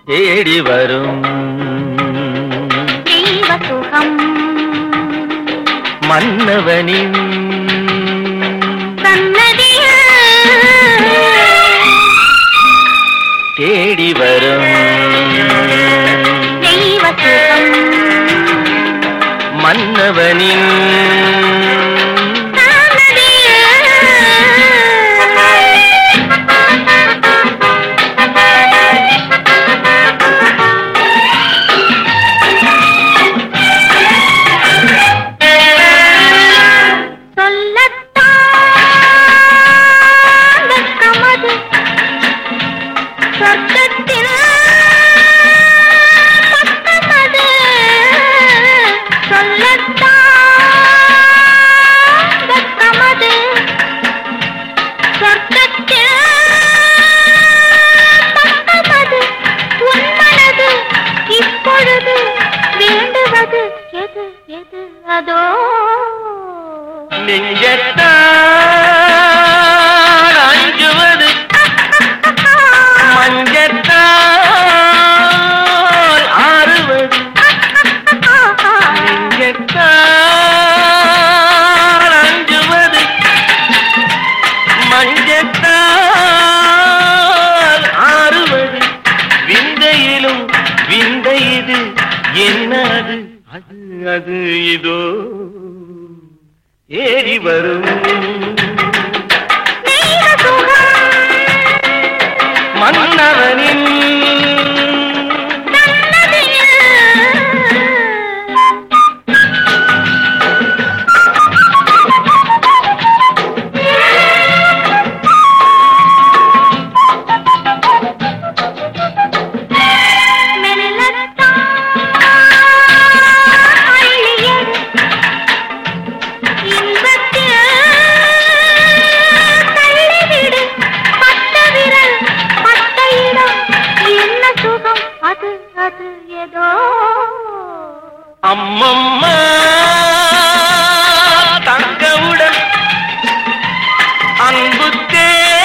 தேடி வரும் தெய்வ சுகம் மன்னவனின் சன்னதியில் தேடி வரும் தெய்வ சுகம் மன்னவனின் சொல்லத்தான் வெட்கமது சொர்க்கத்தில் பக்கமது சொல்லத்தான் வெட்கமது சொர்க்கத்தில் பக்கமது உன் மனது இப்பொழுது வேண்டுவது எது எது அதோ நெஞ்சத்தான் அஞ்சுவது மஞ்சத்தால் ஆறுவது நெஞ்சத்தால் அஞ்சுவது மஞ்சத்தால் ஆறுவது விந்தையிலும் விந்தை இது என்ன அது அது அது இதோ ஏறி வரும் தெய்வ சுகம் மன்னவனின் அது அது ஏதோ அம்மம்மா தங்கவுடன் அன்புத்தே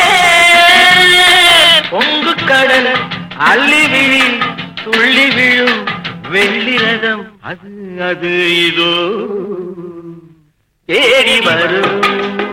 பொங்கு கடல் அள்ளி விழி துள்ளி விழும் வெள்ளிரதம் அது அது இதோ தேடி வரும்